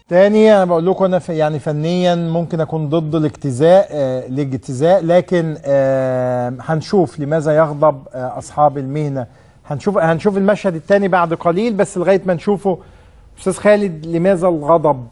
تاني انا بقول لكم انا ف- يعني فنيا ممكن اكون ضد الاجتزاء آه الاجتزاء لكن آه هنشوف لماذا يغضب آه اصحاب المهنه هنشوف هنشوف المشهد الثاني بعد قليل بس لغايه ما نشوفه استاذ خالد لماذا الغضب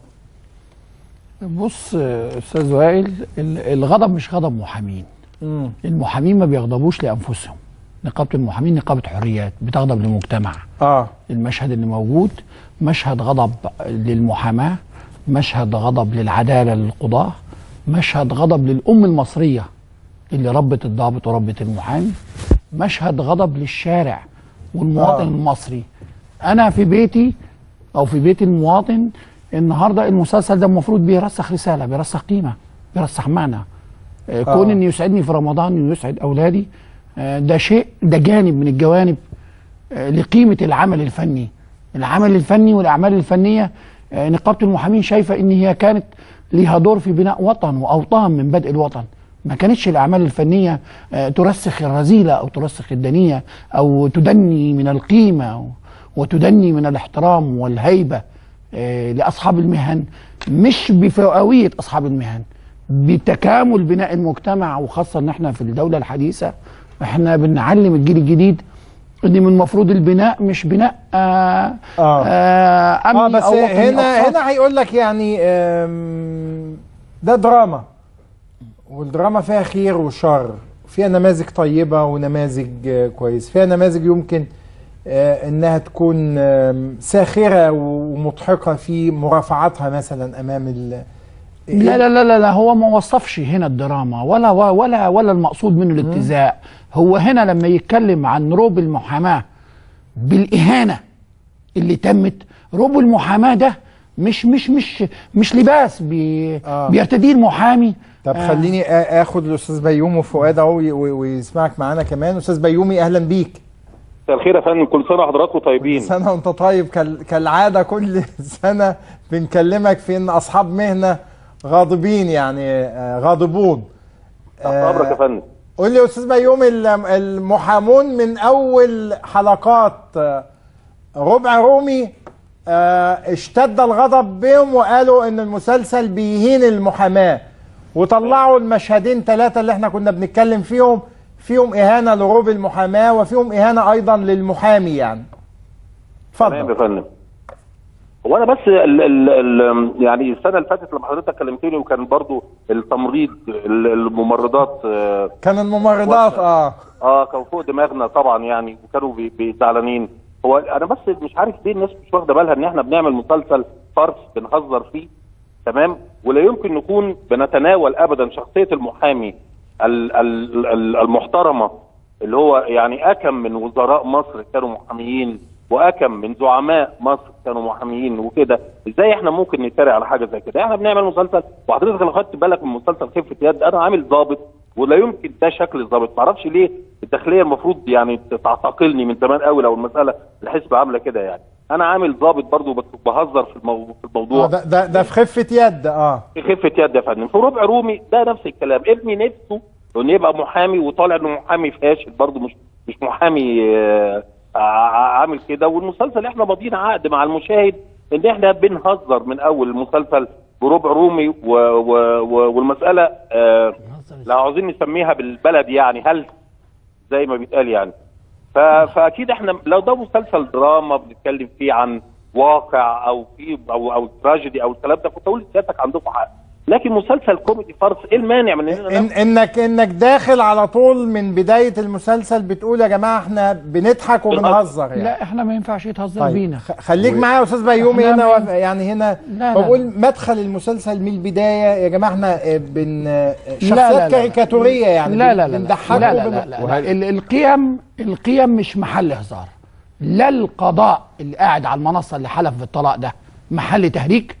بص آه، استاذ وائل ال- الغضب مش غضب محامين مم. المحامين ما بيغضبوش لانفسهم نقابه المحامين نقابه حريات بتغضب لمجتمع اه المشهد اللي موجود مشهد غضب للمحاماه مشهد غضب للعداله للقضاه مشهد غضب للام المصريه اللي ربت الضابط وربت المحامي مشهد غضب للشارع والمواطن آه. آه. المصري انا في بيتي او في بيت المواطن النهارده المسلسل ده المفروض بيرسخ رساله بيرسخ قيمه بيرسخ معنى آه. كون آه. ان يسعدني في رمضان انه يسعد اولادي آه، ده شيء ده جانب من الجوانب آه، لقيمه العمل الفني العمل الفني والاعمال الفنيه آه، نقابه المحامين شايفه ان هي كانت ليها دور في بناء وطن واوطان من بدء الوطن ما كانتش الاعمال الفنيه آه، ترسخ الرذيله او ترسخ الدنيه او تدني من القيمه وتدني من الاحترام والهيبه آه، لاصحاب المهن مش بفئويه اصحاب المهن بتكامل بناء المجتمع وخاصه ان احنا في الدوله الحديثه احنا بنعلم الجيل الجديد ان من المفروض البناء مش بناء آه آه. آه امني اه بس او وطني هنا أو خاص. هنا هيقول لك يعني آم، ده دراما والدراما فيها خير وشر فيها نماذج طيبة ونماذج آه، كويس فيها نماذج يمكن آه، انها تكون آم، ساخرة ومضحكة في مرافعتها مثلا امام ال لا لا لا لا, لا هو ما وصفش هنا الدراما ولا ولا ولا المقصود منه الابتزاء هو هنا لما يتكلم عن روب المحاماه بالاهانه اللي تمت روب المحاماه ده مش مش مش مش لباس بي آه. بيرتديه المحامي طب آه. خليني آ- اخد الاستاذ بيومي وفؤاد اهو وي- وي- ويسمعك معانا كمان استاذ بيومي اهلا بيك مساء الخير يا فندم كل سنه وحضراتكم طيبين سنة وانت طيب كال- كالعادة كل سنة بنكلمك في ان اصحاب مهنة غاضبين يعني آه، غاضبون تحت امرك يا فندم قول لي يا استاذ بيومي ال- المحامون من اول حلقات آه، ربع رومي آه، اشتد الغضب بهم وقالوا ان المسلسل بيهين المحاماة وطلعوا المشهدين ثلاثة اللي احنا كنا بنتكلم فيهم فيهم اهانة لروب المحاماة وفيهم اهانة ايضا للمحامي يعني تمام يا اتفضل فندم هو انا بس ال ال ال يعني السنه اللي فاتت لما حضرتك كلمتني وكان برضو التمريض ال- الممرضات آه، كان الممرضات اه اه كان فوق دماغنا طبعا يعني وكانوا بي- بي- زعلانين هو انا بس مش عارف ليه الناس مش واخده بالها ان احنا بنعمل مسلسل فرس بنهزر فيه تمام ولا يمكن نكون بنتناول ابدا شخصيه المحامي ال- ال- ال- المحترمه اللي هو يعني اكم من وزراء مصر كانوا محاميين واكم من زعماء مصر كانوا محاميين وكده ازاي احنا ممكن نتريق على حاجه زي كده احنا بنعمل مسلسل وحضرتك لو خدت بالك من مسلسل خفه يد انا عامل ضابط ولا يمكن ده شكل الضابط معرفش ليه الداخليه المفروض يعني تعتقلني من زمان قوي لو المساله الحسبه عامله كده يعني انا عامل ضابط برضه بس بهزر في المو... في الموضوع آه، ده, ده, ده في خفة يد اه في خفه يد يا فندم في ربع رومي ده نفس الكلام ابني نفسه انه يبقى محامي وطالع انه محامي فاشل برضه مش مش محامي آه، ع- عامل كده والمسلسل احنا ماضيين عقد مع المشاهد ان احنا بنهزر من اول المسلسل بربع رومي و و و والمساله آه لو عاوزين نسميها بالبلد يعني هل زي ما بيتقال يعني ف... فاكيد احنا لو ده مسلسل دراما بنتكلم فيه عن واقع او في او او تراجيدي او الكلام ده كنت اقول لسيادتك عندكم حق لكن مسلسل كوميدي فرس ايه المانع من ان إن انك انك داخل على طول من بدايه المسلسل بتقول يا جماعه احنا بنضحك وبنهزر يعني لا احنا ما ينفعش يتهزر طيب بينا خ- خليك معايا يا استاذ بيومي إحنا هنا من- وف- يعني هنا لا، لا. بقول مدخل المسلسل من البدايه يا جماعه احنا آه، بن آه، لا، لا، شخصيات لا. كاريكاتوريه يعني لا لا لا لا بنضحكوا لا لا, وبن- لا, لا, لا. ال- القيم القيم مش محل هزار لا القضاء اللي قاعد على المنصه اللي حلف بالطلاق ده محل تهريج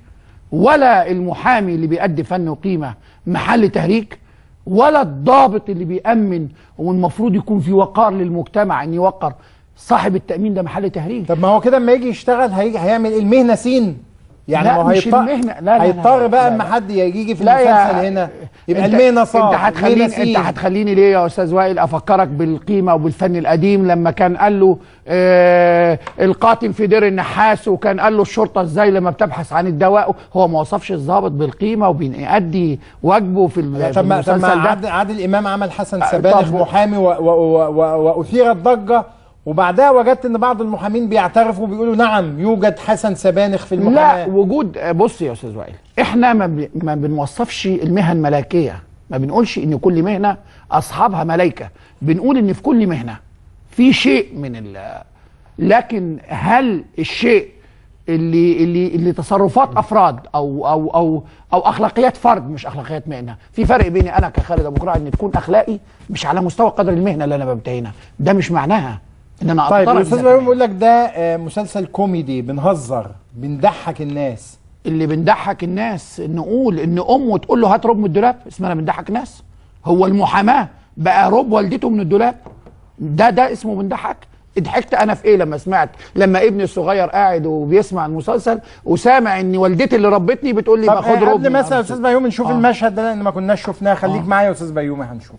ولا المحامي اللي بيأدي فن وقيمه محل تهريج ولا الضابط اللي بيأمن والمفروض يكون في وقار للمجتمع ان يوقر صاحب التأمين ده محل تهريج طب ما هو كده اما يجي يشتغل هيجي هيعمل ايه المهنه سين يعني لا، ما هو مش هيضطر المهنة. لا، لا، لا، هيضطر لا، بقى لا، اما لا. حد يجي في لا يا- المسلسل هنا يبقى انت- المهنه صار انت هتخليني انت هتخليني ليه يا استاذ وائل افكرك بالقيمه وبالفن القديم لما كان قال له آه القاتل في دير النحاس وكان قال له الشرطه ازاي لما بتبحث عن الدواء هو ما وصفش الضابط بالقيمه وبيأدي واجبه في, ال- في طب ما طب ما المسلسل ده عادل, عادل امام عمل حسن آه، سبانخ طب- محامي و- و- و- و- واثيرت ضجه وبعدها وجدت ان بعض المحامين بيعترفوا بيقولوا نعم يوجد حسن سبانخ في لا المحاماه وجود بص يا استاذ وائل احنا ما, ب... ما بنوصفش المهن ملائكيه ما بنقولش ان كل مهنه اصحابها ملائكه بنقول ان في كل مهنه في شيء من ال... لكن هل الشيء اللي اللي اللي تصرفات افراد او او او او اخلاقيات فرد مش اخلاقيات مهنه في فرق بيني انا كخالد ابو كرع ان تكون اخلاقي مش على مستوى قدر المهنه اللي انا بمتهنها ده مش معناها ان انا طيب أطرد الاستاذ ذات بيوم بيقول لك ده آه، مسلسل كوميدي بنهزر بنضحك الناس اللي بنضحك الناس نقول ان امه تقول له هات رب من الدولاب اسمنا بنضحك ناس هو المحاماه بقى رب والدته من الدولاب ده ده اسمه بنضحك ضحكت انا في ايه لما سمعت لما ابني الصغير قاعد وبيسمع المسلسل وسامع ان والدتي اللي ربتني بتقول لي طب باخد آه، رب قبل ما اسال استاذ بيومي نشوف آه. المشهد ده لان ما كناش شفناه خليك آه. معايا يا استاذ بيومي هنشوف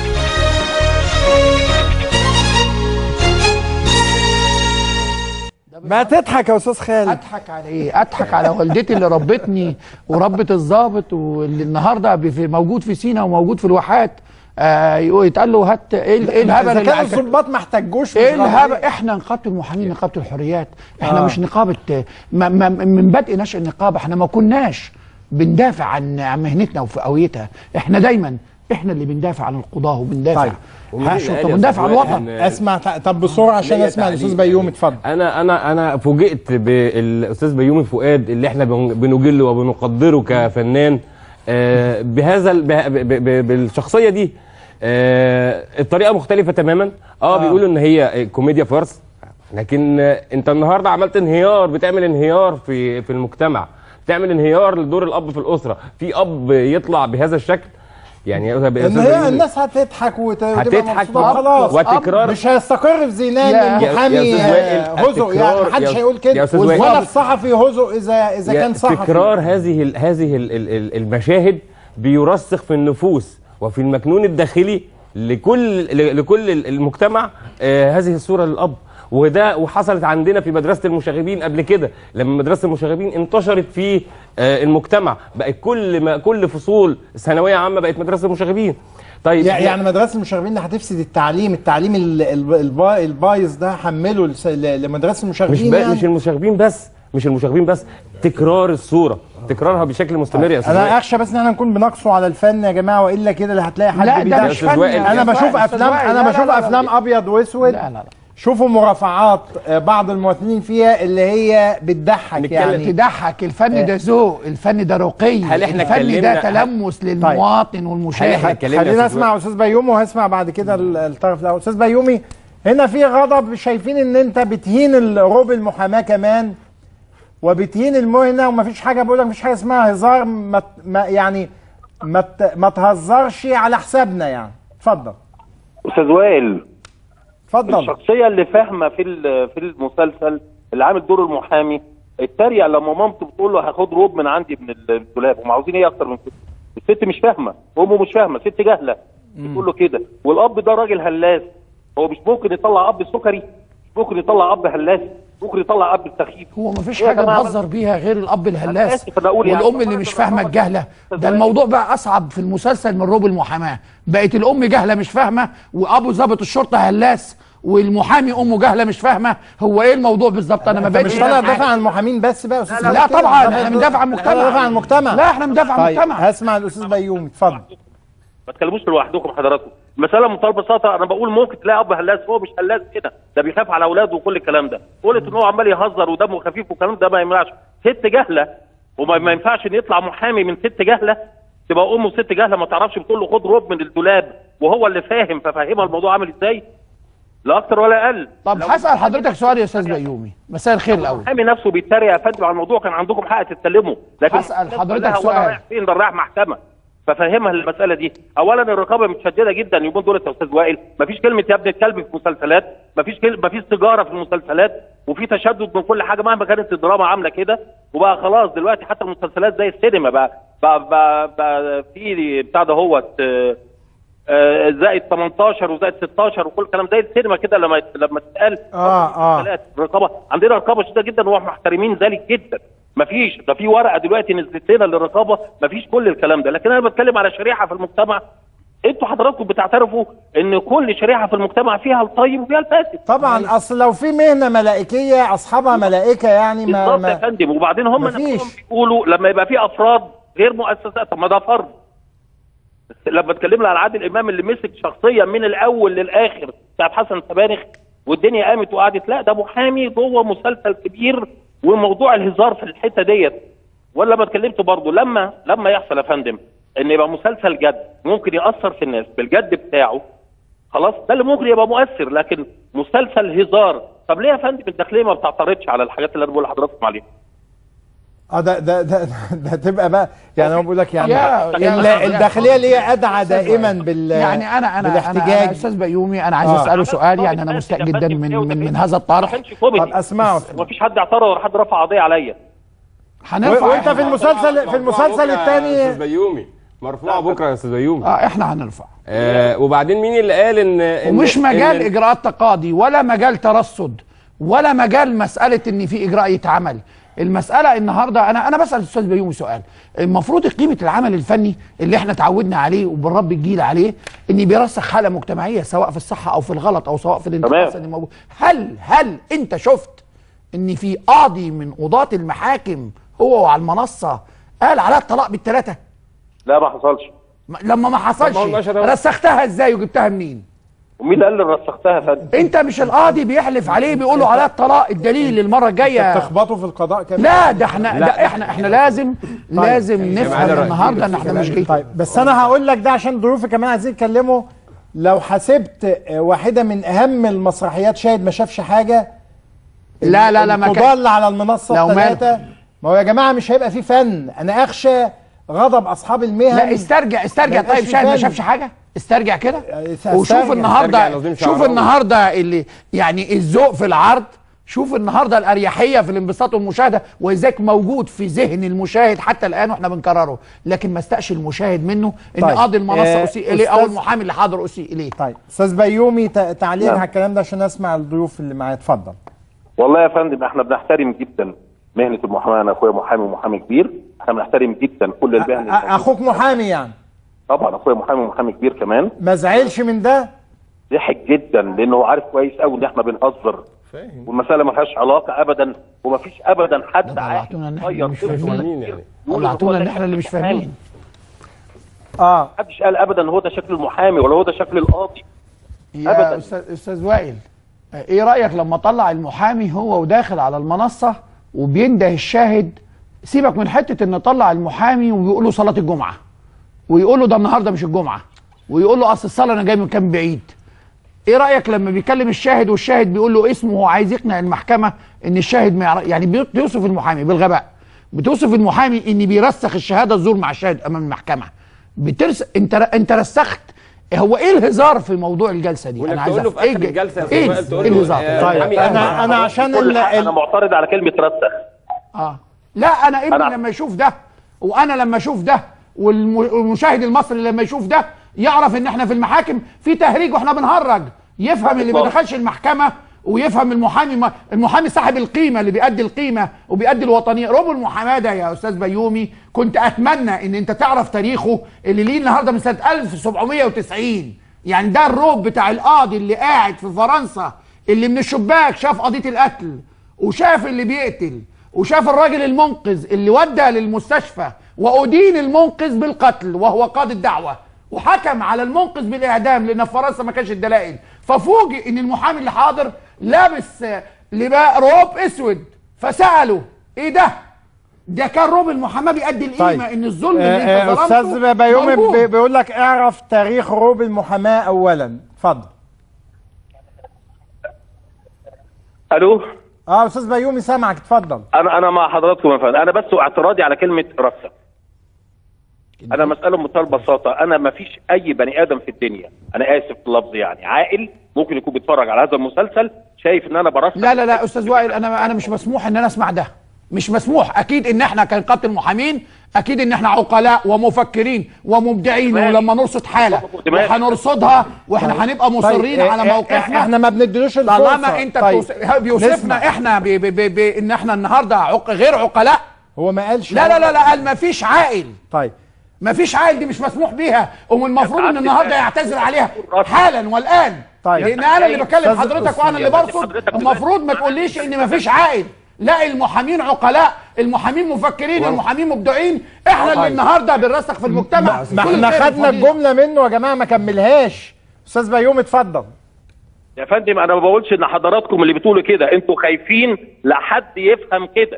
ما تضحك يا استاذ خالد اضحك على ايه اضحك على والدتي اللي ربتني وربت الضابط واللي النهارده بي- في- موجود في سينا وموجود في الواحات آه يقول- يتقال له هات ايه ال- إيه الهبل اذا اللي كان عك- الظباط ما احتاجوش ايه مش الهبل غلط. احنا نقابه المحامين نقابه الحريات احنا آه. آه. مش نقابه ما ما من بدء نشأ النقابه احنا ما كناش بندافع عن عن مهنتنا وفئويتها احنا دايما احنا اللي بندافع عن القضاه وبندافع طيب. طيب. عن الشرطه وبندافع عن الوطن اسمع تع- طب بسرعه عشان ليا اسمع الاستاذ تعليق. بيومي اتفضل انا انا انا فوجئت بالاستاذ بيومي فؤاد اللي احنا بن- بنجله وبنقدره كفنان آه، بهذا ال- به- ب- ب- بالشخصيه دي آه، الطريقه مختلفه تماما اه بيقولوا ان هي كوميديا فارس لكن آه، انت النهارده عملت انهيار بتعمل انهيار في في المجتمع بتعمل انهيار لدور الاب في الاسره في اب يطلع بهذا الشكل يعني يا ان أستاذ هي بيومي، الناس هتضحك وت- وتبقى هتضحك مبسوطة خلاص وتكرار مش هيستقر في زينان يا- المحامي يا أستاذ وائل، آه، هزق يعني التكرار- محدش يا- هيقول يا كده أستاذ وائل. ولا الصحفي هزق اذا اذا كان صحفي تكرار هذه ال هذه ال ال ال المشاهد بيرسخ في النفوس وفي المكنون الداخلي لكل ل- لكل ال- المجتمع آه هذه الصوره للاب وده وحصلت عندنا في مدرسه المشاغبين قبل كده لما مدرسه المشاغبين انتشرت في آه المجتمع بقت كل ما كل فصول ثانويه عامه بقت مدرسه المشاغبين طيب يع- يعني مدرسه المشاغبين اللي هتفسد التعليم التعليم ال- ال- البا- البايظ ده حمله لس- ل- لمدرسه مش المشاغبين ب... يعني مش المشاغبين بس مش المشاغبين بس تكرار الصوره تكرارها بشكل مستمر يا استاذ وائل. انا اخشى بس ان احنا نكون بنقصوا على الفن يا جماعه والا كده اللي هتلاقي حد لا ده بيدافع. مش أستاذ فن وائل. يا انا أستاذ بشوف وائل، أستاذ افلام وائل. انا لا، لا، بشوف لا، لا. افلام ابيض واسود لا لا لا شوفوا مرافعات آه، بعض الممثلين فيها اللي هي بتضحك نتكلم- يعني تضحك الفن ده ذوق الفن ده رقي هل إحنا الفن اتكلمنا- ده تلمس للمواطن هل والمشاهد إحنا اتكلمنا يا خلينا أستاذ اسمع استاذ بيومي وهسمع بعد كده ال- الطرف الاول استاذ بيومي هنا في غضب شايفين ان انت بتهين الروب المحاماه كمان وبتهين المهنه ومفيش حاجه بقول لك مفيش حاجه اسمها هزار ما ت- ما يعني ما ت- ما تهزرش على حسابنا يعني اتفضل استاذ وائل اتفضل الشخصيه اللي فاهمه في ال- في المسلسل اللي عامل دور المحامي اتريق لما مامته بتقول له هاخد روب من عندي من الدولاب هم عاوزين ايه اكتر من كده الست مش فاهمه امه مش فاهمه ست جهله بتقول له كده والاب ده راجل هلاس هو مش ممكن يطلع اب سكري مش ممكن يطلع اب هلاس ممكن يطلع اب سخيف هو مفيش إيه يا حاجه جماعة؟ نهزر بيها غير الاب أنا الهلاس آسف أنا أقول يعني. والام اللي مش فاهمه الجهله ده الموضوع بقى اصعب في المسلسل من روب المحاماه بقت الام جهله مش فاهمه وابو ضابط الشرطه هلاس والمحامي امه جهله مش فاهمه هو ايه الموضوع بالظبط انا ما انت بقتش مش طالع فاهم تدافع حاجة. عن المحامين بس بقى يا استاذ لا خالد كده. طبعا لا، احنا لا، بندافع عن لا، المجتمع بندافع عن المجتمع لا احنا بندافع عن طيب المجتمع هسمع الاستاذ بيومي اتفضل ما تكلموش لوحدكم حضراتكم المساله بمنتهى البساطه انا بقول ممكن تلاقي اب هلاس هو مش هلاس كده ده بيخاف على اولاده وكل الكلام ده قلت ان هو عمال يهزر ودمه خفيف والكلام ده ما ينفعش ست جهله وما ما ينفعش ان يطلع محامي من ست جهله تبقى امه ست جهله ما تعرفش بتقول له خد روب من الدولاب وهو اللي فاهم ففهمها الموضوع عامل ازاي لا اكتر ولا اقل طب لو هسال حضرتك سؤال يا استاذ بيومي مساء الخير الاول المحامي نفسه بيتريق يا فندم على الموضوع كان عندكم حق تتكلموا لكن هسأل الناس حضرتك كلها وأنا سؤال. رايح فين ده رايح محكمه ففهمها المساله دي اولا الرقابه متشدده جدا اليومين دول يا استاذ وائل مفيش كلمه يا ابن الكلب في مسلسلات مفيش كلمه مفيش تجاره في المسلسلات وفي تشدد من كل حاجه مهما كانت الدراما عامله كده وبقى خلاص دلوقتي حتى المسلسلات زي السينما بقى بقى, بقى, بقى في بتاع ده هوت آه، آه، زائد 18 وزائد 16 وكل الكلام زي السينما كده لما لما تتقال آه، آه. مسلسلات الرقابه عندنا رقابه شديده جدا ومحترمين ذلك جدا مفيش ده في ورقه دلوقتي نزلت لنا للرقابه مفيش كل الكلام ده لكن انا بتكلم على شريحه في المجتمع انتوا حضراتكم بتعترفوا ان كل شريحه في المجتمع فيها الطيب وفيها الفاسد طبعا اصل لو في مهنه ملائكيه اصحابها ملائكه يعني ما, بالظبط يا ما فندم وبعدين هم مفيش. نفسهم بيقولوا لما يبقى في افراد غير مؤسسات طب ما ده فرد لما اتكلمنا على عادل امام اللي مسك شخصيا من الاول للاخر بتاعت حسن سبانخ والدنيا قامت وقعدت لا ده محامي جوه مسلسل كبير وموضوع الهزار في الحته ديت ولا ما اتكلمت برضه لما لما يحصل يا فندم ان يبقى مسلسل جد ممكن ياثر في الناس بالجد بتاعه خلاص ده اللي ممكن يبقى مؤثر لكن مسلسل هزار طب ليه يا فندم الداخليه ما بتعترضش على الحاجات اللي انا بقول لحضراتكم عليها اه ده ده ده, ده تبقى بقى يعني انا بقول لك يعني يا- ال- يا- الداخليه اللي هي ادعى دائما بال يعني انا انا انا, أنا بالاحتجاج استاذ بيومي انا عايز آه. اساله سؤال يعني انا مستاء جدا من من, من هذا ما الطرح كانش كوميدي طب اسمعوا ومفيش حد اعترض ولا حد رفع قضيه عليا هنرفع و- وانت إحنا- في المسلسل في المسلسل يا الثاني استاذ بيومي مرفوع بكره يا استاذ بيومي اه احنا هنرفع آه وبعدين مين اللي قال ان إن- ومش مجال إن- اجراءات تقاضي ولا مجال ترصد ولا مجال مساله ان في اجراء يتعمل المساله النهارده انا انا بسال الاستاذ بيومي سؤال المفروض قيمه العمل الفني اللي احنا تعودنا عليه وبنربي الجيل عليه ان بيرسخ حاله مجتمعيه سواء في الصح او في الغلط او سواء في الانتقاص تمام. اللي موجود هل هل انت شفت ان في قاضي من قضاة المحاكم هو وعلى المنصه قال عليها الطلاق بالثلاثه لا ما حصلش م- لما ما حصلش طب ما هو المشهد أهو. رسختها ازاي وجبتها منين ومين اللي قال اللي رسختها يا فندم انت مش القاضي بيحلف عليه بيقولوا عليها الطلاق الدليل المره الجايه تخبطوا في القضاء كمان لا ده احنا ده احنا احنا لازم لازم نفهم معانا رأي. النهارده ان احنا مش جايين طيب بس انا هقول لك ده عشان ضيوفي كمان عايزين يتكلموا لو حسبت آه، واحده من اهم المسرحيات شاهد ما شافش حاجه لا لا لا ما القضاة كان اللي على المنصه لو مال- الثلاثه ما هو يا جماعه مش هيبقى في فن انا اخشى غضب اصحاب المهن لا استرجع استرجع ما يبقاش طيب في شاهد ما فن. شافش حاجه استرجع كده استرجع. وشوف استرجع النهارده نظيم شوف شعراوي. النهارده اللي يعني الذوق في العرض شوف النهارده الاريحيه في الانبساط والمشاهده وذاك موجود في ذهن المشاهد حتى الان واحنا بنكرره لكن ما استقش المشاهد منه ان طيب. قاضي المنصه آه، اسيء اليه او أستاذ- المحامي اللي حاضر اسيء اليه طيب استاذ بيومي ت- تعليق نعم. على الكلام ده عشان اسمع الضيوف اللي معايا اتفضل والله يا فندم احنا بنحترم جدا مهنه المحاماه انا اخويا محامي ومحامي كبير احنا بنحترم جدا كل أ- المهن أ- اخوك محامي يعني طبعا اخويا محامي ومحامي كبير كمان ما زعلش من ده ضحك جدا لانه هو عارف كويس قوي ان احنا بنهزر والمساله ما فيهاش علاقه ابدا وما فيش ابدا حد ده عاقل طلعتونا إن إحنا صغير مش طفل فاهمين. ولا مين كبير يعني؟ يقول إن هو طلعتونا ده ان احنا اللي مش شكل فاهمين اه محدش قال ابدا هو ده شكل المحامي ولا هو ده شكل القاضي يا أبداً. استاذ استاذ وائل ايه رايك لما طلع المحامي هو وداخل على المنصه وبينده الشاهد سيبك من حته ان طلع المحامي ويقول له صلاه الجمعه ويقول له ده النهارده مش الجمعه ويقول له اصل الصلاه انا جاي من كام بعيد ايه رايك لما بيكلم الشاهد والشاهد بيقول له اسمه وهو عايز يقنع المحكمه ان الشاهد ما يعرف يعني بي- بيوصف المحامي بالغباء بتوصف المحامي ان بيرسخ الشهاده الزور مع الشاهد امام المحكمه بترس انت انت رسخت هو ايه الهزار في موضوع الجلسه دي وإنك عايز تقول له أعرف في آخر الج- الجلسة يا ايه أستاذ وائل تقول إيه له، الهزار آه، طيب محامي انا أهل. انا عشان كل ال- حق انا ال- معترض على كلمه رسخ اه لا انا ابني أنا- لما يشوف ده وانا لما اشوف ده والم- والمشاهد المصري لما يشوف ده يعرف ان احنا في المحاكم في تهريج واحنا بنهرج يفهم اللي ما إطلاق. دخلش المحكمه ويفهم المحامي ما المحامي صاحب القيمه اللي بيأدي القيمه وبيأدي الوطنيه ربع المحاماه ده يا استاذ بيومي كنت اتمنى ان انت تعرف تاريخه اللي ليه النهارده من سنه 1790 يعني ده الروب بتاع القاضي اللي قاعد في فرنسا اللي من الشباك شاف قضيه القتل وشاف اللي بيقتل وشاف الراجل المنقذ اللي ودى للمستشفى وأدين المنقذ بالقتل وهو قاضي الدعوة وحكم على المنقذ بالإعدام لأن في فرنسا ما كانش الدلائل ففوجئ إن المحامي اللي حاضر لابس آه، لباء روب أسود فسأله إيه ده؟ ده كان روب المحاماه بيأدي القيمة إن الظلم اللي آه، أنت آه، ظلمته استاذ بيومي موجود. بي- بيقول لك اعرف تاريخ روب المحاماه اولا اتفضل الو اه استاذ بيومي سامعك اتفضل انا انا مع حضراتكم يا فندم انا بس اعتراضي على كلمه رسخ انا مساله بمنتهى البساطه انا ما فيش اي بني ادم في الدنيا انا اسف في اللفظ يعني عاقل ممكن يكون بيتفرج على هذا المسلسل شايف ان انا برشح لا لا لا استاذ وائل انا انا مش مسموح ان انا اسمع ده مش مسموح اكيد ان احنا كنقابه المحامين اكيد ان احنا عقلاء ومفكرين ومبدعين دماغي. ولما نرصد حاله دماغي. وهنرصدها واحنا هنبقى مصرين طيب، على إيه- إيه- موقفنا احنا ما بندلوش الفرصه طالما انت طيب. بتوص- بيوصفنا نسمع. احنا ب ب ب ب ان احنا النهارده عق غير عقلاء هو ما قالش لا لا لا لا قال ما فيش عاقل طيب ما فيش عاقل دي مش مسموح بيها والمفروض ان عبد النهارده الله. يعتذر عليها حالا والان طيب. لان انا اللي بكلم أستاذ- حضرتك وانا اللي يا باشا برصد حضرتك المفروض ما تقوليش ان ما فيش عاقل لا المحامين عقلاء المحامين مفكرين المحامين مبدعين احنا اللي طيب. النهارده بنرسخ في المجتمع ما كل احنا خير خدنا وفضيلة. الجمله منه يا جماعه ما كملهاش استاذ بيوم اتفضل يا فندم انا ما بقولش ان حضراتكم اللي بتقولوا كده انتوا خايفين لحد يفهم كده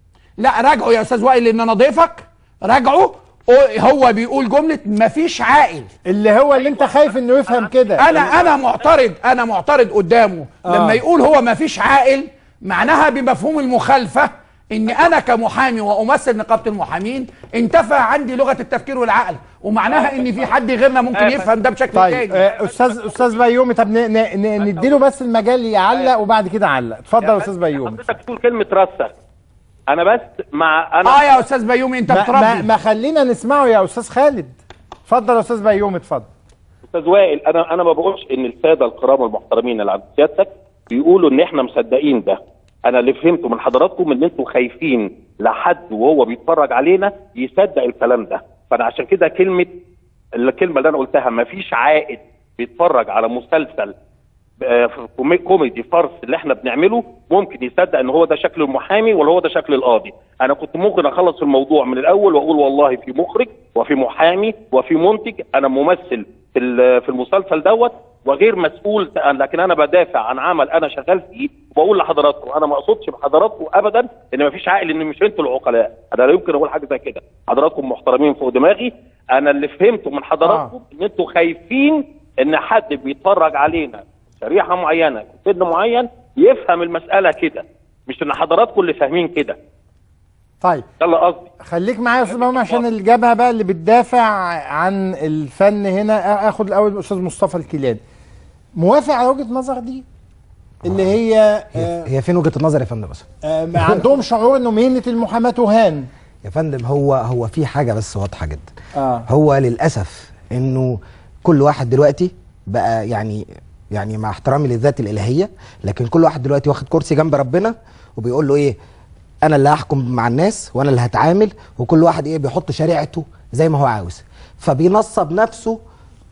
لا راجعوا يا استاذ وائل لان انا ضيفك راجعوا قول- هو بيقول جمله ما فيش عاقل اللي هو اللي انت خايف انه يفهم كده انا انا معترض انا معترض قدامه آه. لما يقول هو ما فيش عاقل معناها بمفهوم المخالفه ان انا كمحامي وامثل نقابه المحامين انتفى عندي لغه التفكير والعقل ومعناها ان في حد غيرنا ممكن يفهم ده بشكل طيب تاني آه، استاذ استاذ بيومي طب ن- ن- ن- نديله بس المجال يعلق وبعد كده علق اتفضل يا استاذ بيومي حضرتك تقول كلمه رسخ انا بس مع انا اه يا استاذ بيومي انت ما, ما, بتربي ما خلينا نسمعه يا استاذ خالد اتفضل يا استاذ بيومي اتفضل استاذ وائل انا انا ما بقولش ان الساده الكرام المحترمين اللي عند سيادتك بيقولوا ان احنا مصدقين ده انا اللي فهمته من حضراتكم ان انتوا خايفين لحد وهو بيتفرج علينا يصدق الكلام ده فانا عشان كده كلمه الكلمه اللي انا قلتها ما فيش عائد بيتفرج على مسلسل آه، في كومي- كوميدي فرس اللي احنا بنعمله ممكن يصدق ان هو ده شكل المحامي ولا هو ده شكل القاضي انا كنت ممكن اخلص الموضوع من الاول واقول والله في مخرج وفي محامي وفي منتج انا ممثل في ال- في المسلسل دوت وغير مسؤول لكن انا بدافع عن عمل انا شغال فيه وبقول لحضراتكم انا ما اقصدش بحضراتكم ابدا ان ما فيش عائل ان مش انتوا العقلاء انا لا يمكن اقول حاجه زي كده حضراتكم محترمين فوق دماغي انا اللي فهمته من حضراتكم آه. ان انتوا خايفين ان حد بيتفرج علينا شريحه معينه في سن معين يفهم المساله كده مش ان حضراتكم اللي فاهمين كده طيب ده اللي قصدي خليك معايا يا استاذ بيومي عشان الجبهه بقى اللي بتدافع عن الفن هنا آ- اخد الاول الاستاذ مصطفى الكيلاني موافق على وجهه النظر دي اللي هي آه، هي فين وجهه النظر يا فندم بس آه، ما عندهم شعور انه مهنه المحاماه تهان يا فندم هو هو في حاجه بس واضحه جدا آه. هو للاسف انه كل واحد دلوقتي بقى يعني يعني مع احترامي للذات الالهيه لكن كل واحد دلوقتي واخد كرسي جنب ربنا وبيقول له ايه انا اللي هحكم مع الناس وانا اللي هتعامل وكل واحد ايه بيحط شريعته زي ما هو عاوز فبينصب نفسه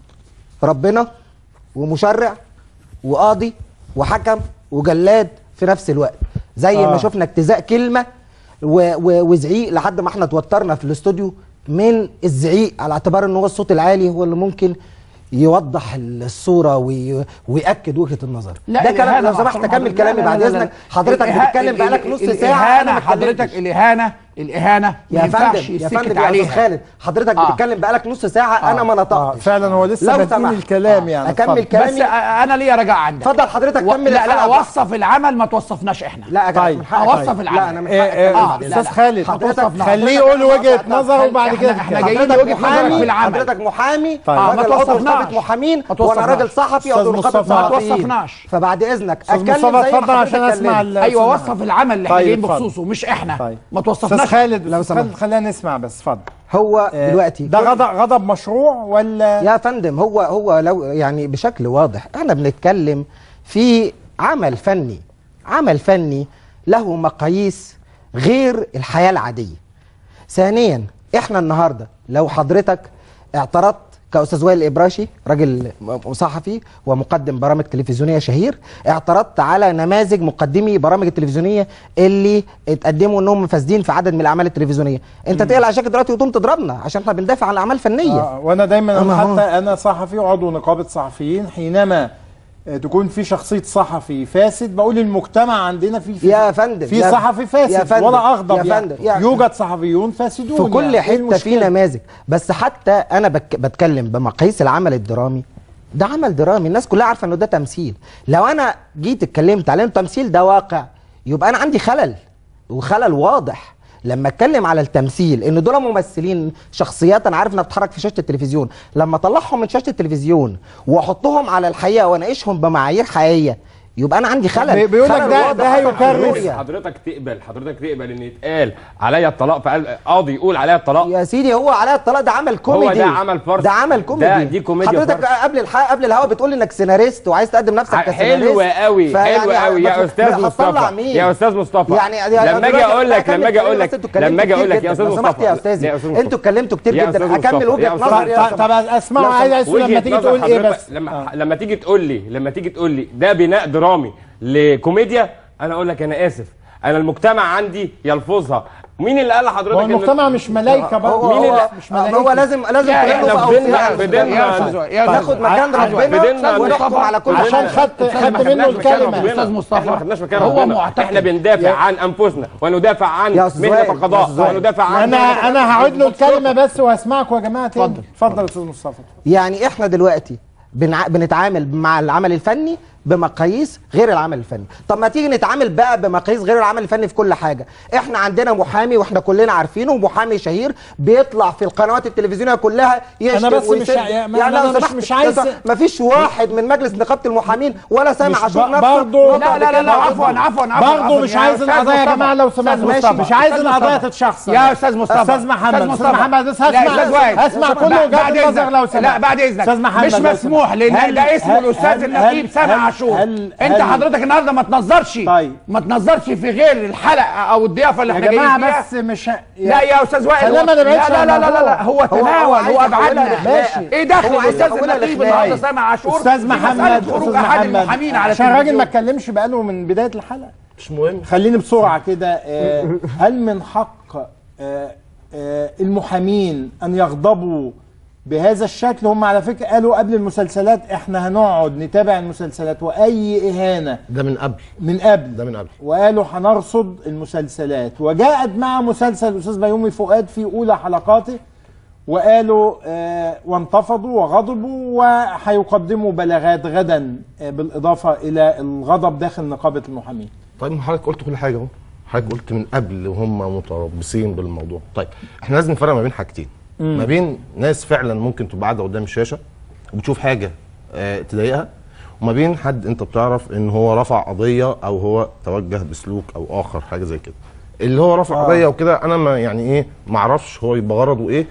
ربنا ومشرع وقاضي وحكم وجلاد في نفس الوقت زي آه. ما شفنا اجتزاء كلمه و و وزعيق لحد ما احنا اتوترنا في الاستوديو من الزعيق على اعتبار ان هو الصوت العالي هو اللي ممكن يوضح الصوره وي ويأكد وجهه النظر لا ده كلام الإهانة لو سمحت محترم اكمل حضرتك. كلامي لا، بعد لا، لا، لا. اذنك حضرتك الإها- بتتكلم ال- بقالك ال- نص الإهانة ساعه أنا ما حضرتك اتكلمتش. الاهانه الاهانه ما يا ينفعش فندم يا يسكت فندم يا استاذ عليها خالد حضرتك آه. بتتكلم بقالك نص ساعه انا ما آه نطقتش فعلا هو لسه لو بادئين سمحت. الكلام يعني اكمل اتفضل. بس كلامي انا ليا رجاء عندك اتفضل حضرتك و- كمل لا لا الحلقة بقى. اوصف العمل ما توصفناش احنا لا يا جدع طيب. من حقك. أوصف العمل. لا انا من إيه، حقك إيه، أتكلم آه، بعد لا، استاذ لا. خالد حضرتك- خليه يقول وجهه نظره وبعد إحنا- كده إحنا نتكلم. جايين حضرتك لوجهة نظرك محامي في العمل. حضرتك محامي طيب. آه، ما راجل عضو توصفناش. نقابه محامين ما وانا توصفناش. راجل صحفي عضو أستاذ نقابه مصطفى. ما صحفيين توصفناش. فبعد اذنك استاذ اتكلم مصطفى زي ما اتفضل عشان حضرتك اسمع اتكلمت. ال- ايوه أستاذ وصف العمل اللي احنا طيب، جايين اتفضل. بخصوصه مش احنا طيب ما استاذ توصفناش خالد لو أستاذ سمحت. خالد خلينا نسمع بس اتفضل هو آه، دلوقتي ده غضب غضب مشروع ولا يا فندم هو هو لو يعني بشكل واضح احنا بنتكلم في عمل فني عمل فني له مقاييس غير الحياة العادية ثانيا احنا النهاردة لو حضرتك اعترضت كأستاذ وائل الإبراشي راجل م- صحفي ومقدم برامج تلفزيونية شهير اعترضت على نماذج مقدمي برامج التلفزيونية اللي اتقدموا انهم فاسدين في عدد من الأعمال التلفزيونية انت تقلع شكل دلوقتي وتقوم تضربنا عشان احنا بندافع عن الأعمال الفنية آه وانا دايما أما أنا هو- حتى انا صحفي وعضو نقابه صحفيين حينما آه، تكون في شخصيه صحفي فاسد بقول المجتمع عندنا في في يا فندم، في يا- صحفي يا فاسد فندم، ولا اغضب يا يعني فندم، يا- يوجد صحفيون فاسدون في كل يعني. إيه حته في المشكلة؟ نماذج بس حتى انا بك بتكلم بمقاييس العمل الدرامي ده عمل درامي الناس كلها عارفه انه ده تمثيل لو انا جيت اتكلمت على انه تمثيل ده واقع يبقى انا عندي خلل وخلل واضح لما اتكلم على التمثيل ان دول ممثلين شخصيات انا عارف انها بتتحرك في شاشه التلفزيون لما اطلعهم من شاشه التلفزيون واحطهم على الحقيقه واناقشهم بمعايير حقيقيه يبقى انا عندي خلل بي- بيقول لك خلل ده- واضح ده في هيكرس. الرؤية. حضرتك تقبل حضرتك تقبل ان يتقال عليا الطلاق فقال قاضي يقول عليا الطلاق يا سيدي هو علاء الطلاق ده عمل كوميدي ده عمل فرص. ده عمل كوميدي ده- دي كوميديا حضرتك فرص. قبل الحلقه قبل الهوا بتقول انك سيناريست وعايز تقدم نفسك كسيناريست حلو قوي فيعني حلو قوي بس- يا استاذ هتطلع مصطفى مين؟ يا استاذ مصطفى يعني لما اجي اقول لك لما اجي اقول لك لما اجي اقول لك يا استاذ لو سمحت مصطفى يا استاذي يا أستاذ مصطفى. انتوا اتكلمتوا كتير يا جدا أستاذ اكمل مصطفى. وجهه يا أستاذ نظري يا طب طب اسمعوا لو عايز اسمع لما وجهة تيجي نظر تقول ايه حضرتك بس لما آه. لما تيجي تقول لي لما تيجي تقول لي ده بناء درامي لكوميديا انا اقول لك انا اسف انا المجتمع عندي يلفظها مين اللي قال لحضرتك هو إن- المجتمع مش ملايكه برضه هو مين هو, مش هو ملايكه لازم لازم لا، كلنا إحنا نبقى في ديننا- أوفياء. في ديننا- يا أستاذ- يا أستاذ- ناخد مكان بديننا ربنا ونحكم على كل عشان حاجه خدت إحنا خدت ما منه خدناش مكان الكلمه ربنا. أستاذ مصطفى. احنا ما خدناش مكان هو ربنا. معتقد. احنا بندافع عن انفسنا وندافع عن يا أستاذ مهنه وائل، يا القضاء أستاذ وائل. وندافع عن انا مهنة انا هعيد له الكلمه بس وهسمعكم يا جماعه تاني اتفضل. اتفضل يا استاذ مصطفى يعني احنا دلوقتي بنع... بنتعامل مع العمل الفني بمقاييس غير العمل الفني طب ما تيجي نتعامل بقى بمقاييس غير العمل الفني في كل حاجه احنا عندنا محامي واحنا كلنا عارفينه محامي شهير بيطلع في القنوات التلفزيونيه كلها يشتم أنا بس مش ويسب. ع- ما- يعني أنا لو مش- سمحت مش عايز- ما فيش واحد من مجلس نقابه المحامين ولا سامع مش عاشور ب- نفسه برضه- نطق لا لا لا, لا بكلمة عفوا واحدة. عفوا عفوا برضه عفواً. مش يا عايز أستاذ القضايا يا مصطفى. جماعه لو سمحت أستاذ مصطفى ماشي. مش عايز أستاذ القضايا مصطفى. تتشخصن يا استاذ مصطفى استاذ محمد أستاذ استاذ مصطفى. محمد بس لا، هسمع أستاذ وائل. هسمع أستاذ- كل بعد وجهات إذنك. النظر لو سمحت لا بعد اذنك استاذ محمد مش لو مسموح سمحت. لان هل- ده اسمه هل- الاستاذ هل- النقيب هل- سامع هل- عاشور هل- انت هل- حضرتك النهارده ما تنظرش طيب. ما تنظرش في غير الحلقه او الضيافه اللي يا احنا جايين جماعه فيها بس مش ه- لا يا استاذ وائل خلينا هو- ما نبعدش لا عن لا لا لا, لا هو هو تناول عايز هو يحولها ابعدنا لخناقة. ايه دخل هو عايز الاستاذ يحولها النقيب لخناقة. النهارده سامع عاشور استاذ في محمد مسألة استاذ خروج احد محمد المحامين على عشان الراجل ما التلفزيون. اتكلمش بقاله من بدايه الحلقه مش مهم خليني بسرعه كده آه، هل من حق آه، آه، المحامين ان يغضبوا بهذا الشكل هم على فكره قالوا قبل المسلسلات احنا هنقعد نتابع المسلسلات واي اهانه ده من قبل من قبل ده من قبل وقالوا هنرصد المسلسلات وجاءت مع مسلسل الاستاذ بيومي فؤاد في اولى حلقاته وقالوا آه وانتفضوا وغضبوا وهيقدموا بلاغات غدا آه بالاضافه الى الغضب داخل نقابه المحامين طيب ما حضرتك قلت كل حاجه اهو حضرتك قلت من قبل وهم متربصين بالموضوع طيب احنا لازم نفرق ما بين حاجتين ما بين ناس فعلا ممكن تبقى قاعده قدام الشاشه وبتشوف حاجه اه تضايقها وما بين حد انت بتعرف ان هو رفع قضيه او هو توجه بسلوك او اخر حاجه زي كده اللي هو رفع آه. قضيه وكده انا ما يعني ايه ما اعرفش هو يبقى غرضه ايه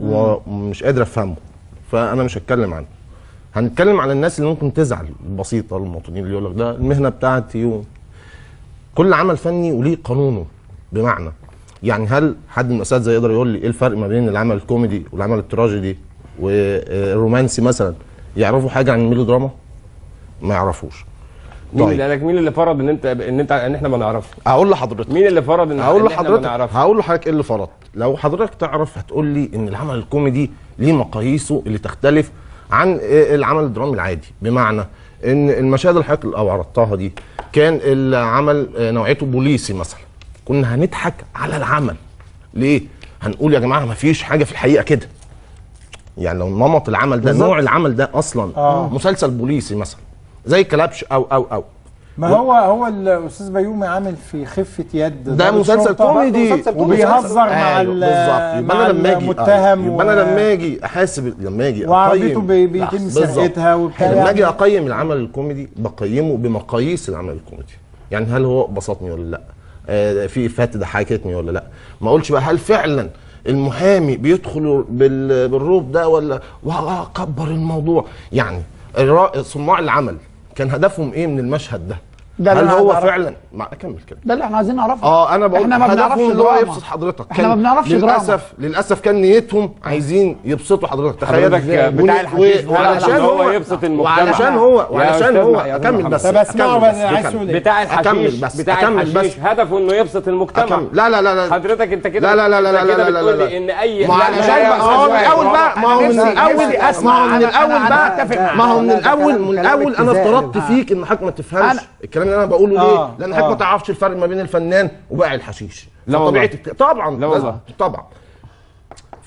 ومش قادر افهمه فانا مش هتكلم عنه هنتكلم عن الناس اللي ممكن تزعل البسيطه المواطنين اللي يقول لك ده المهنه بتاعتي و... كل عمل فني وليه قانونه بمعنى يعني هل حد من الاساتذه يقدر يقول لي ايه الفرق ما بين العمل الكوميدي والعمل التراجيدي والرومانسي مثلا يعرفوا حاجه عن الميلودراما ما يعرفوش مين طيب. اللي قالك مين اللي فرض ان انت ان انت ان احنا ما نعرفش هقول لحضرتك مين اللي فرض ان هقول إن احنا ما لحضرتك نعرفش هقول لحضرتك ايه اللي فرض لو حضرتك تعرف هتقول لي ان العمل الكوميدي ليه مقاييسه اللي تختلف عن آه، العمل الدرامي العادي بمعنى ان المشاهد اللي حضرتك او عرضتها دي كان العمل آه، نوعيته بوليسي مثلا كنا هنضحك على العمل ليه هنقول يا جماعه ما فيش حاجه في الحقيقه كده يعني لو نمط العمل ده نوع العمل ده اصلا آه. مسلسل بوليسي مثلا زي كلبش او او او ما هو هو الاستاذ بيومي عامل في خفه يد ده ضابط مسلسل شرطة كوميدي مسلسل كوميدي. وبيهزر مع أيوة، ال- بالظبط يبقى مع انا لما اجي المتهم يبقى انا لما اجي احاسب لما اجي وعربيته أقيم- بي- بيتم بالظبط. سرقتها وبتاع لما اجي يعني. اقيم العمل الكوميدي بقيمه بمقاييس العمل الكوميدي يعني هل هو بسطني ولا لا آه في افات ضحكتني ولا لا ما اقولش بقى هل فعلا المحامي بيدخل بال- بالروب ده ولا واكبر الموضوع يعني الرا- صناع العمل كان هدفهم ايه من المشهد ده ده اللي هل أنا هو عايز أعرفه. فعلا ما اكمل كده ده اللي احنا عايزين نعرفه اه انا بقول احنا ما هدفهم بنعرفش اللي هو دراما يبسط حضرتك احنا كان ما بنعرفش دراما للاسف للاسف كان نيتهم عايزين يبسطوا حضرتك تخيل حضرتك إزاي؟ بتاع ون- الحشيش و- بتاع وعلشان اللي هو هو يبسط المجتمع. وعلشان هو يا وعلشان أستاذ هو مح- يا أستاذ اكمل محمد. بس طب اسمعوا أكمل بس عايز أكمل. تقول إيه؟ بتاع أكمل الحشيش بس، بتاع أكمل الحشيش بس. هدفه انه يبسط المجتمع أكمل. لا لا لا لا حضرتك انت كده لا لا لا لا أنت كده لا لا بتقول لا لي ان اي ما هو لا، علشان لا، يا بقى ما هو من أستاذ الاول وائل، بقى ما هو من نفسي- الاول نفسي ما أسمع. هو من أنا- الاول أنا بقى أتفق معاك. ما هو من لا، ده كلام- الاول من كلام الاول انا ابتذال. افترضت فيك ان حضرتك ما تفهمش أنا- الكلام اللي انا بقوله ليه آه، لان حضرتك آه. ما تعرفش الفرق ما بين الفنان وباقي الحشيش لا والله. فطبيعي تت- طبعا لا والله. طبعا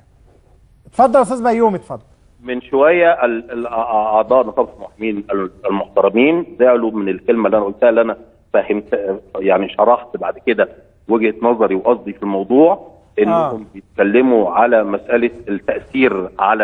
اتفضل يا استاذ بيومي اتفضل من شويه ال- ال- اعضاء نقابه المحامين المحترمين زعلوا من الكلمه اللي انا قلتها اللي انا فهمت يعني شرحت بعد كده وجهه نظري وقصدي في الموضوع انهم آه. بيتكلموا على مساله التاثير على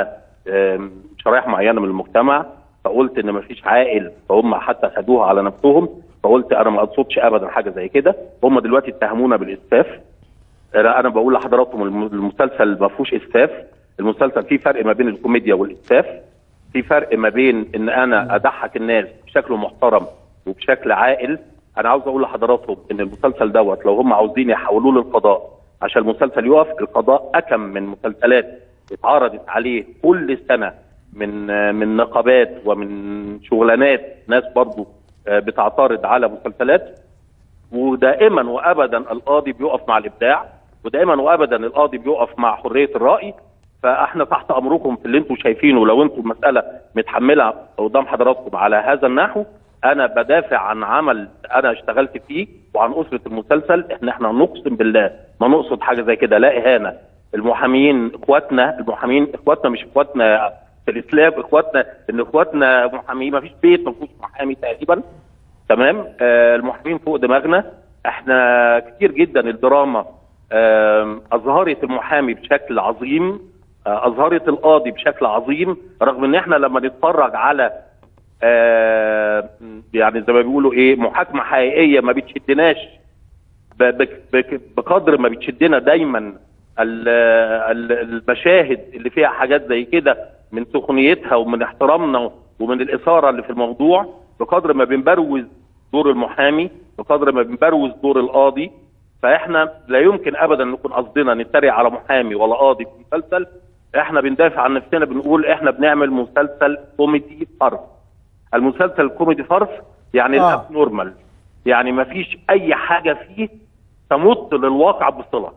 آم، شرائح معينه من المجتمع فقلت ان مفيش عائل فهم حتى خدوها على نفسهم فقلت انا ما اقصدش ابدا حاجه زي كده هم دلوقتي اتهمونا بالاسفاف انا أنا بقول لحضراتكم الم- المسلسل ما فيهوش اسفاف المسلسل فيه فرق ما بين الكوميديا والاسفاف في فرق ما بين ان انا اضحك الناس بشكل محترم وبشكل عاقل انا عاوز اقول لحضراتكم ان المسلسل دوت لو هم عاوزين يحولوه للقضاء عشان المسلسل يقف القضاء اكم من مسلسلات اتعرضت عليه كل سنه من آه، من نقابات ومن شغلانات ناس برضو آه، بتعترض على مسلسلات ودائما وابدا القاضي بيقف مع الابداع ودائما وابدا القاضي بيقف مع حريه الراي فاحنا تحت امركم في اللي انتم شايفينه لو انتم المساله متحمله قدام حضراتكم على هذا النحو انا بدافع عن عمل انا اشتغلت فيه وعن اسره المسلسل احنا احنا نقسم بالله ما نقصد حاجه زي كده لا اهانه المحامين اخواتنا المحامين اخواتنا مش اخواتنا في الاسلام اخواتنا ان اخواتنا محامين ما فيش بيت ما فيهوش محامي تقريبا تمام آه المحامين فوق دماغنا احنا كتير جدا الدراما آه اظهرت المحامي بشكل عظيم آه اظهرت القاضي بشكل عظيم رغم ان احنا لما نتفرج على آه يعني زي ما بيقولوا ايه محاكمه حقيقيه ما بتشدناش ب- بك- بك- بقدر ما بتشدنا دايما ال- ال- المشاهد اللي فيها حاجات زي كده من سخونيتها ومن احترامنا ومن الاثاره اللي في الموضوع بقدر ما بنبروز دور المحامي بقدر ما بنبروز دور القاضي فاحنا لا يمكن ابدا نكون قصدنا نتريق على محامي ولا قاضي في مسلسل احنا بندافع عن نفسنا بنقول احنا بنعمل مسلسل كوميدي فرض المسلسل الكوميدي فرض يعني آه. الاب نورمال يعني ما فيش اي حاجه فيه تمت للواقع بصله